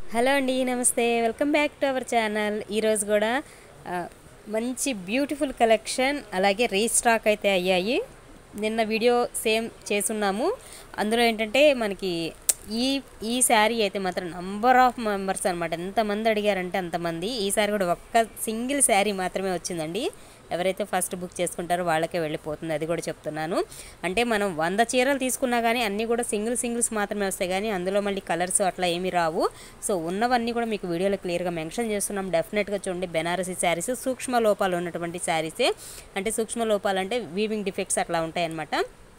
hello అండి నమస్తే welcome back to our channel ఈరోజు కూడా ఆ, మంచి బ్యూటిఫుల్ కలెక్షన్ అలాగే రీస్టాక్ అయితే అయ్యాయి నిన్న వీడియో సేమ్ చేసున్నాము అందులో ఏంటంటే మనకి ఈ ఈ శారీ అయితే మాత్రం నంబర్ ఆఫ్ మెంబర్స్ అనమాట ఎంతమంది అడిగారంటే అంతమంది ఈ శారీ కూడా ఒక్క సింగిల్ శారీ మాత్రమే వచ్చిందండి ఎవరైతే ఫస్ట్ బుక్ చేసుకుంటారో వాళ్ళకే వెళ్ళిపోతుంది అది కూడా చెప్తున్నాను అంటే మనం వంద చీరలు తీసుకున్నా కానీ అన్నీ కూడా సింగిల్ సింగిల్స్ మాత్రమే వస్తాయి కానీ అందులో మళ్ళీ కలర్స్ అట్లా ఏమీ రావు సో ఉన్నవన్నీ కూడా మీకు వీడియోలో క్లియర్గా మెన్షన్ చేస్తున్నాం డెఫినెట్గా చూడండి బెనారసీ శారీస్ సూక్ష్మ లోపాలు ఉన్నటువంటి శారీసే అంటే సూక్ష్మ లోపాలు అంటే వీవింగ్ డిఫెక్ట్స్ అట్లా ఉంటాయన్నమాట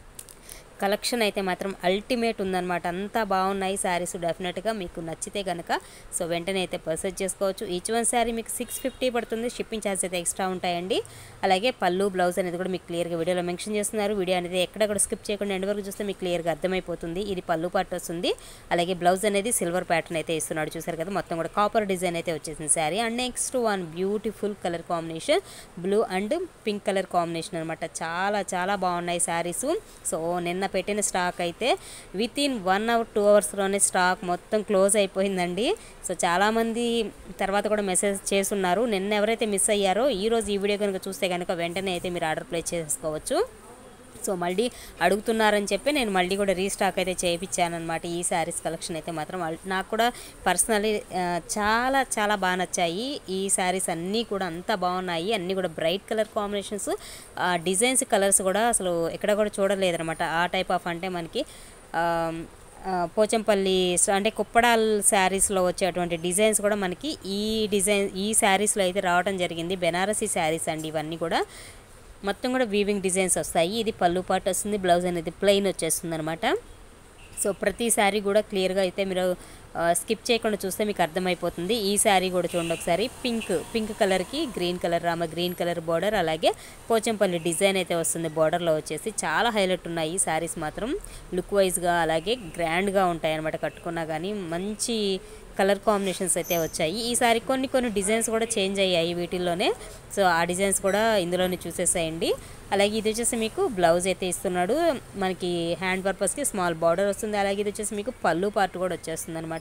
కలెక్షన్ అయితే మాత్రం అల్టిమేట్ ఉందన్నమాట అంతా బాగున్నాయి శారీస్ డెఫినెట్గా మీకు నచ్చితే కనుక సో వెంటనే అయితే పర్చేస్ చేసుకోవచ్చు ఈచ్ వన్ శారీ మీకు సిక్స్ ఫిఫ్టీ పడుతుంది షిప్పింగ్ ఛార్జ్ అయితే ఎక్స్ట్రా ఉంటాయండి అలాగే పళ్ళు బ్లౌజ్ అనేది కూడా మీకు క్లియర్గా వీడియోలో మెన్షన్ చేస్తున్నారు వీడియో అనేది ఎక్కడ కూడా స్కిప్ చేయకుండా ఎండ్ వరకు చూస్తే మీకు క్లియర్గా అర్థమైపోతుంది ఇది పళ్ళు పాటు వస్తుంది అలాగే బ్లౌజ్ అనేది సిల్వర్ ప్యాటర్న్ అయితే ఇస్తున్నాడు చూసారు కదా మొత్తం కూడా కాపర్ డిజైన్ అయితే వచ్చేసింది sari and next one beautiful colour combination blue and pink colour combination అనమాట చాలా చాలా బాగున్నాయి శారీస్ సో నిన్న పెట్టిన స్టాక్ అయితే within one hour two అవర్స్లోనే స్టాక్ మొత్తం క్లోజ్ అయిపోయిందండి సో చాలామంది తర్వాత కూడా మెసేజ్ చేస్తున్నారు నిన్న ఎవరైతే మిస్ అయ్యారో ఈరోజు ఈ వీడియో కనుక చూస్తే కనుక వెంటనే అయితే మీరు ఆర్డర్ ప్లేస్ చేసుకోవచ్చు సో మళ్ళీ అడుగుతున్నారని చెప్పి నేను మళ్ళీ కూడా రీస్టాక్ అయితే చేయించానమాట ఈ శారీస్ కలెక్షన్ అయితే మాత్రం అల్- నాకు కూడా పర్సనలీ చాలా చాలా బాగా నచ్చాయి ఈ శారీస్ అన్నీ కూడా అంత బాగున్నాయి అన్నీ కూడా bright colour combinations designs colours కూడా అసలు ఎక్కడ కూడా చూడలేదన్నమాట ఆ టైప్ ఆఫ్ అంటే మనకి ఆ, ఆ, పోచంపల్లి స- అంటే కుప్పడాల్ శారీస్లో వచ్చేటువంటి డిజైన్స్ కూడా మనకి ఈ డిజైన్ ఈ శారీస్లో అయితే రావడం జరిగింది బెనారసీ శారీస్ అండి ఇవన్నీ కూడా మొత్తం కూడా వీవింగ్ డిజైన్స్ వస్తాయి ఇది పళ్ళు పాటు వస్తుంది బ్లౌజ్ అనేది ప్లెయిన్ వచ్చేస్తుంది అనమాట సో ప్రతి శారీ కూడా క్లియర్గా అయితే మీరు స్కిప్ చేయకుండా చూస్తే మీకు అర్థమైపోతుంది ఈ శారీ కూడా చూడండి ఒకసారి పింక్ పింక్ కలర్కి green colour Rama green colour border అలాగే పోచంపల్లి డిజైన్ అయితే వస్తుంది బార్డర్లో వచ్చేసి చాలా హైలైట్ ఉన్నాయి ఈ శారీస్ మాత్రం లుక్ వైజ్గా అలాగే గ్రాండ్గా ఉంటాయి అనమాట కట్టుకున్నా కానీ మంచి కలర్ కాంబినేషన్స్ అయితే వచ్చాయి ఈసారి కొన్ని కొన్ని డిజైన్స్ కూడా చేంజ్ అయ్యాయి వీటిల్లోనే సో ఆ డిజైన్స్ కూడా ఇందులోనే చూసేసాయండి అలాగే ఇది వచ్చేసి మీకు బ్లౌజ్ అయితే ఇస్తున్నాడు మనకి హ్యాండ్ పర్పస్కి స్మాల్ బార్డర్ వస్తుంది అలాగే ఇది వచ్చేసి మీకు పళ్ళు పార్ట్ కూడా వచ్చేస్తుంది అనమాట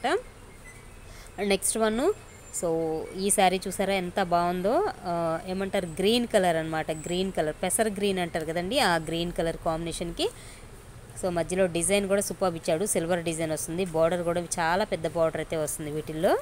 నెక్స్ట్ వన్ సో ఈ శారీ చూసారా ఎంత బాగుందో ఆ, ఏమంటారు గ్రీన్ కలర్ అనమాట గ్రీన్ కలర్ పెసర్ గ్రీన్ అంటారు కదండి ఆ గ్రీన్ కలర్ కాంబినేషన్కి సో మధ్యలో డిజైన్ కూడా సూపర్ ఇచ్చాడు సిల్వర్ డిజైన్ వస్తుంది బార్డర్ కూడా చాలా పెద్ద బార్డర్ అయితే వస్తుంది వీటిల్లో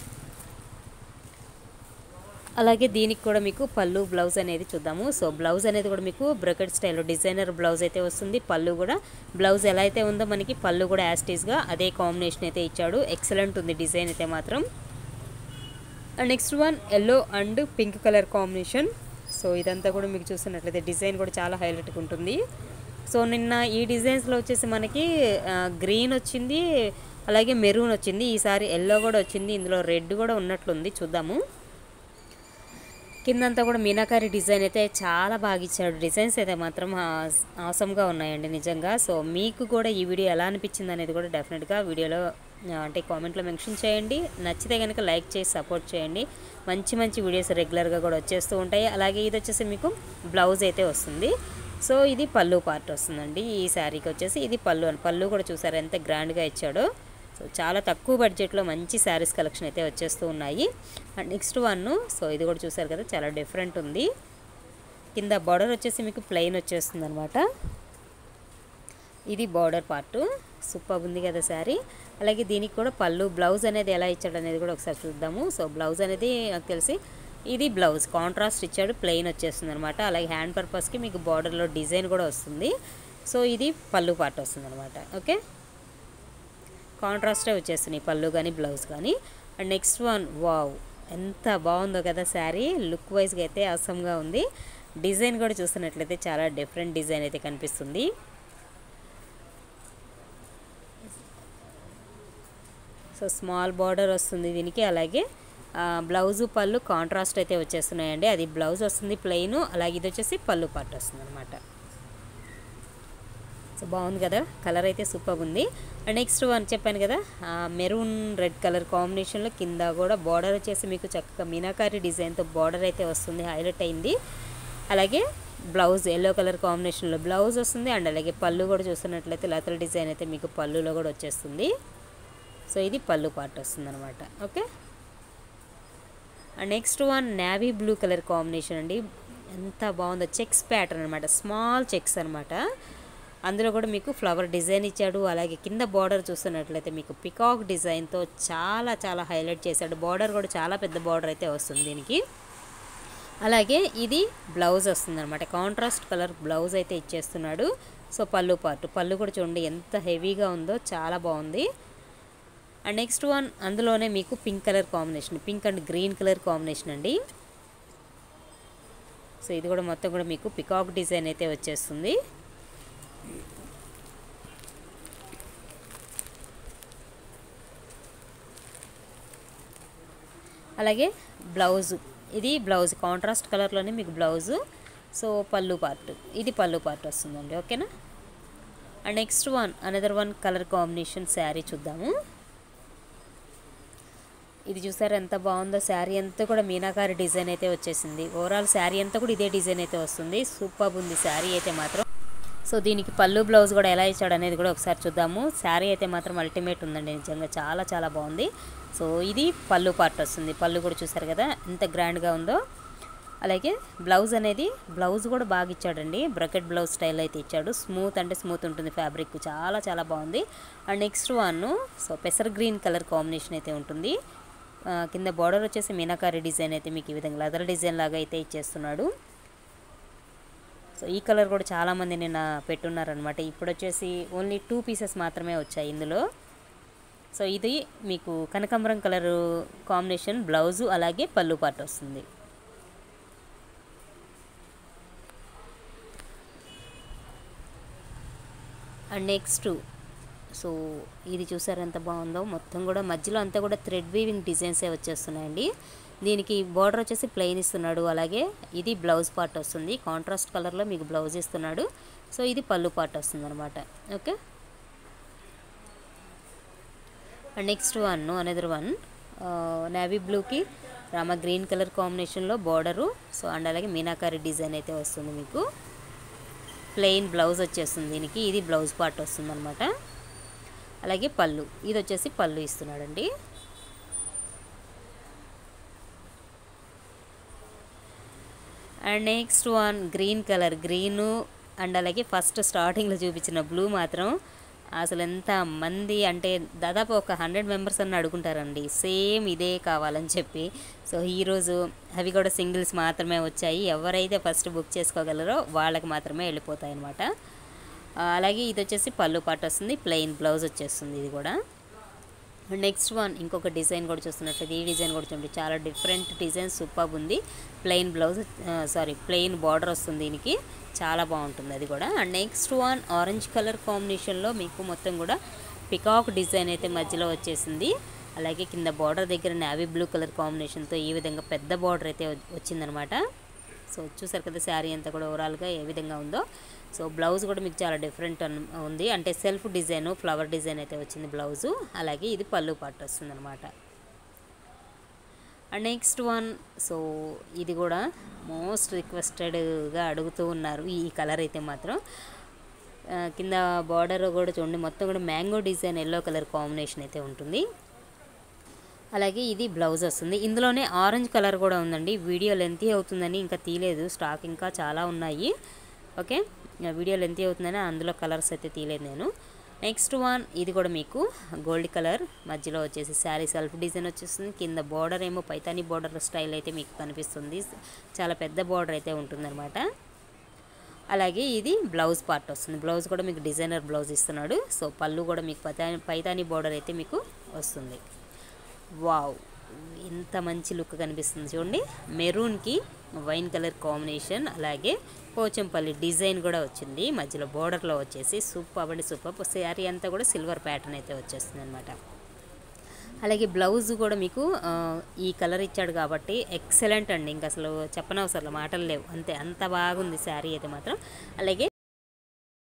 అలాగే దీనికి కూడా మీకు పళ్ళు బ్లౌజ్ అనేది చూద్దాము సో బ్లౌజ్ అనేది కూడా మీకు బ్రకెట్ స్టైల్లో డిజైనర్ బ్లౌజ్ అయితే వస్తుంది పళ్ళు కూడా బ్లౌజ్ ఎలా అయితే ఉందో మనకి పళ్ళు కూడా యాస్టీస్గా అదే కాంబినేషన్ అయితే ఇచ్చాడు ఎక్సలెంట్ ఉంది డిజైన్ అయితే మాత్రం and next one yellow and pink colour combination so ఇదంతా కూడా మీకు చూస్తున్నట్లయితే డిజైన్ కూడా చాలా హైలైట్గా ఉంటుంది సో నిన్న ఈ డిజైన్స్లో వచ్చేసి మనకి గ్రీన్ వచ్చింది అలాగే మెరూన్ వచ్చింది ఈసారి ఎల్లో కూడా వచ్చింది ఇందులో రెడ్ కూడా ఉన్నట్లుంది చూద్దాము కిందంతా కూడా మీనాకారి డిజైన్ అయితే చాలా బాగా ఇచ్చాడు డిజైన్స్ అయితే మాత్రం అవసరంగా ఉన్నాయండి నిజంగా సో మీకు కూడా ఈ వీడియో ఎలా అనిపించింది అనేది కూడా డెఫినెట్గా వీడియోలో ఆ, అంటే కామెంట్లో మెన్షన్ చేయండి నచ్చితే కనుక లైక్ చేసి సపోర్ట్ చేయండి మంచి మంచి వీడియోస్ రెగ్యులర్గా కూడా వచ్చేస్తూ ఉంటాయి అలాగే ఇది వచ్చేసి మీకు బ్లౌజ్ అయితే వస్తుంది సో ఇది పళ్ళు పార్ట్ వస్తుందండి ఈ శారీకి వచ్చేసి ఇది పళ్ళు అని పళ్ళు కూడా చూసారు ఎంత గ్రాండ్గా ఇచ్చాడో సో చాలా తక్కువ బడ్జెట్లో మంచి శారీస్ కలెక్షన్ అయితే వచ్చేస్తూ ఉన్నాయి అండ్ నెక్స్ట్ వన్ సో ఇది కూడా చూసారు కదా చాలా డిఫరెంట్ ఉంది కింద బార్డర్ వచ్చేసి మీకు ప్లెయిన్ వచ్చేస్తుంది అనమాట ఇది బార్డర్ పార్ట్ సూపర్ ఉంది కదా శారీ అలాగే దీనికి కూడా పళ్ళు బ్లౌజ్ అనేది ఎలా ఇచ్చాడు అనేది కూడా ఒకసారి చూద్దాము సో బ్లౌజ్ అనేది నాకు తెలిసి ఇది బ్లౌజ్ కాంట్రాస్ట్ ఇచ్చాడు ప్లెయిన్ వచ్చేస్తుంది అనమాట అలాగే హ్యాండ్ పర్పస్కి మీకు బార్డర్లో డిజైన్ కూడా వస్తుంది సో ఇది పళ్ళు పార్ట్ వస్తుంది అనమాట ఓకే కాంట్రాస్టే వచ్చేస్తున్నాయి పళ్ళు కానీ బ్లౌజ్ కానీ అండ్ నెక్స్ట్ వన్ వావ్ ఎంత బాగుందో కదా శారీ లుక్ వైజ్గా అయితే అసంగా ఉంది డిజైన్ కూడా చూస్తున్నట్లయితే చాలా డిఫరెంట్ డిజైన్ అయితే కనిపిస్తుంది సో స్మాల్ బార్డర్ వస్తుంది దీనికి అలాగే ఆ, బ్లౌజు పళ్ళు కాంట్రాస్ట్ అయితే వచ్చేస్తున్నాయండి అది బ్లౌజ్ వస్తుంది ప్లెయిన్ అలాగే ఇది వచ్చేసి పళ్ళు పార్ట్ వస్తుంది అనమాట సో బాగుంది కదా కలర్ అయితే సూపర్ ఉంది అండ్ నెక్స్ట్ వన్ చెప్పాను కదా మెరూన్ రెడ్ కలర్ కాంబినేషన్లో కింద కూడా బార్డర్ వచ్చేసి మీకు చక్కగా మీనాకారి డిజైన్తో బార్డర్ అయితే వస్తుంది హైలైట్ అయింది అలాగే బ్లౌజ్ ఎల్లో కలర్ కాంబినేషన్లో బ్లౌజ్ వస్తుంది అండ్ అలాగే పళ్ళు కూడా చూస్తున్నట్లయితే లతల డిజైన్ అయితే మీకు పళ్ళులో కూడా వచ్చేస్తుంది సో ఇది పళ్ళు పార్ట్ వస్తుంది అనమాట okay and next one navy blue colour combination అండి ఎంత బాగుందో చెక్స్ ప్యాటర్న్ అనమాట స్మాల్ చెక్స్ అనమాట అందులో కూడా మీకు ఫ్లవర్ డిజైన్ ఇచ్చాడు అలాగే కింద బార్డర్ చూస్తున్నట్లయితే మీకు పికాక్ డిజైన్తో చాలా చాలా హైలైట్ చేశాడు బార్డర్ కూడా చాలా పెద్ద బార్డర్ అయితే వస్తుంది దీనికి అలాగే ఇది బ్లౌజ్ వస్తుంది అనమాట కాంట్రాస్ట్ కలర్ బ్లౌజ్ అయితే ఇచ్చేస్తున్నాడు సో పళ్ళు పార్ట్ పళ్ళు కూడా చూడండి ఎంత హెవీగా ఉందో చాలా బాగుంది అండ్ నెక్స్ట్ వన్ అందులోనే మీకు pink colour combination pink and green colour combination అండి సో ఇది కూడా మొత్తం కూడా మీకు పికాక్ డిజైన్ అయితే వచ్చేస్తుంది అలాగే బ్లౌజ్ ఇది బ్లౌజ్ కాంట్రాస్ట్ కలర్లోనే మీకు బ్లౌజు సో పళ్ళు పార్ట్ ఇది పళ్ళు పార్ట్ వస్తుందండి ఓకేనా and next one another one colour combination sari చూద్దాము ఇది చూసారు ఎంత బాగుందో శారీ అంతా కూడా మీనాకారి డిజైన్ అయితే వచ్చేసింది ఓవరాల్ శారీ అంతా కూడా ఇదే డిజైన్ అయితే వస్తుంది సూపర్ ఉంది శారీ అయితే మాత్రం సో దీనికి పళ్ళు బ్లౌజ్ కూడా ఎలా ఇచ్చాడు అనేది కూడా ఒకసారి చూద్దాము శారీ అయితే మాత్రం అల్టిమేట్ ఉందండి నిజంగా చాలా చాలా బాగుంది సో ఇది పళ్ళు పార్ట్ వస్తుంది పళ్ళు కూడా చూసారు కదా ఎంత గ్రాండ్గా ఉందో అలాగే బ్లౌజ్ అనేది బ్లౌజ్ కూడా బాగా ఇచ్చాడండి బ్రకెట్ బ్లౌజ్ స్టైల్ అయితే ఇచ్చాడు స్మూత్ అంటే స్మూత్ ఉంటుంది ఫ్యాబ్రిక్ చాలా చాలా బాగుంది అండ్ నెక్స్ట్ వన్ సో పెసర్ గ్రీన్ కలర్ కాంబినేషన్ అయితే ఉంటుంది ఆ, కింద బార్డర్ వచ్చేసి మీనాకారి డిజైన్ అయితే మీకు ఈ విధంగా లెదర్ డిజైన్ లాగా అయితే ఇచ్చేస్తున్నాడు సో ఈ కలర్ కూడా చాలామంది నిన్న పెట్టున్నారనమాట ఇప్పుడు వచ్చేసి ఓన్లీ టూ పీసెస్ మాత్రమే వచ్చాయి ఇందులో సో ఇది మీకు కనకాంబరం కలర్ కాంబినేషన్ బ్లౌజు అలాగే పళ్ళు పాటు వస్తుంది అండ్ నెక్స్ట్ సో ఇది చూసారు ఎంత బాగుందో మొత్తం కూడా మధ్యలో అంతా కూడా థ్రెడ్ వీవింగ్ డిజైన్సే వచ్చేస్తున్నాయండి దీనికి బార్డర్ వచ్చేసి ప్లెయిన్ ఇస్తున్నాడు అలాగే ఇది బ్లౌజ్ పార్ట్ వస్తుంది కాంట్రాస్ట్ కలర్లో మీకు బ్లౌజ్ ఇస్తున్నాడు సో ఇది పళ్ళు పార్ట్ వస్తుంది అనమాట okay and next one another one navy బ్లూకి రామ గ్రీన్ కలర్ కాంబినేషన్లో బార్డరు సో అండ్ అలాగే మీనాకారి డిజైన్ అయితే వస్తుంది మీకు ప్లెయిన్ బ్లౌజ్ వచ్చేస్తుంది దీనికి ఇది బ్లౌజ్ పార్ట్ వస్తుంది అనమాట అలాగే పళ్ళు ఇది వచ్చేసి పళ్ళు ఇస్తున్నాడండి and next one green colour green and అలాగే ఫస్ట్ స్టార్టింగ్లో చూపించిన బ్లూ మాత్రం అసలు ఎంత మంది అంటే దాదాపు ఒక హండ్రెడ్ మెంబర్స్ అన్న అడుగుంటారండి సేమ్ ఇదే కావాలని చెప్పి సో ఈరోజు అవి కూడా సింగిల్స్ మాత్రమే వచ్చాయి ఎవరైతే ఫస్ట్ బుక్ చేసుకోగలరో వాళ్ళకి మాత్రమే వెళ్ళిపోతాయి అనమాట అలాగే ఇది వచ్చేసి పళ్ళు పాట వస్తుంది ప్లెయిన్ బ్లౌజ్ వచ్చేస్తుంది ఇది కూడా నెక్స్ట్ వన్ ఇంకొక డిజైన్ కూడా చూస్తున్నట్లయితే ఈ డిజైన్ కూడా చూడండి చాలా డిఫరెంట్ డిజైన్ సూపర్ ఉంది plain blouse sari plain border వస్తుంది దీనికి చాలా బాగుంటుంది అది కూడా and next one orange colour కాంబినేషన్లో మీకు మొత్తం కూడా పికాక్ డిజైన్ అయితే మధ్యలో వచ్చేసింది అలాగే కింద బార్డర్ దగ్గర నావీ బ్లూ కలర్ కాంబినేషన్తో ఈ విధంగా పెద్ద బార్డర్ అయితే వ- వచ్చిందనమాట సో చూసారు కదా శారీ అంతా కూడా ఓవరాల్గా ఏ విధంగా ఉందో సో బ్లౌజ్ కూడా మీకు చాలా డిఫరెంట్ అన్- ఉంది అంటే సెల్ఫ్ డిజైన్ ఫ్లవర్ డిజైన్ అయితే వచ్చింది బ్లౌజు అలాగే ఇది పళ్ళు పట్టు వస్తుంది అనమాట అండ్ నెక్స్ట్ వన్ సో ఇది కూడా మోస్ట్ రిక్వెస్టెడ్గా అడుగుతూ ఉన్నారు ఈ కలర్ అయితే మాత్రం ఆ, కింద బార్డర్ కూడా చూడండి మొత్తం కూడా mango design yellow colour combination అయితే ఉంటుంది అలాగే ఇది బ్లౌజ్ వస్తుంది ఇందులోనే ఆరెంజ్ కలర్ కూడా ఉందండి వీడియో లెంతీ అవుతుందని ఇంకా తీయలేదు స్టాక్ ఇంకా చాలా ఉన్నాయి ఓకే ఆ వీడియో లెంతీ అవుతుందని అందులో కలర్స్ అయితే తీయలేదు నేను నెక్స్ట్ వన్ ఇది కూడా మీకు గోల్డ్ కలర్ మధ్యలో వచ్చేసి శారీ సెల్ఫ్ డిజైన్ వచ్చేస్తుంది కింద బార్డర్ ఏమో పైతాని బార్డర్ స్టైల్ అయితే మీకు కనిపిస్తుంది చాలా పెద్ద బార్డర్ అయితే ఉంటుందన్నమాట అలాగే ఇది బ్లౌజ్ పార్ట్ వస్తుంది బ్లౌజ్ కూడా మీకు డిజైనర్ బ్లౌజ్ ఇస్తున్నాడు సో పళ్ళు కూడా మీకు పైతాని పైతాని బార్డర్ అయితే మీకు వస్తుంది వావ్ ఎంత మంచి లుక్ కనిపిస్తుంది చూడండి మెరూన్కి వైన్ కలర్ కాంబినేషన్ అలాగే పోచంపల్లి డిజైన్ కూడా వచ్చింది మధ్యలో బోర్డర్లో వచ్చేసి సూపర్ అండి సూపర్ శారీ అంతా కూడా సిల్వర్ ప్యాటర్న్ అయితే వచ్చేస్తుంది అనమాట అలాగే బ్లౌజ్ కూడా మీకు ఆ, ఈ కలర్ ఇచ్చాడు కాబట్టి ఎక్సలెంట్ అండి ఇంకా అసలు చెప్పనవసరం మాటలు లేవు అంతే అంత బాగుంది శారీ అయితే మాత్రం అలాగే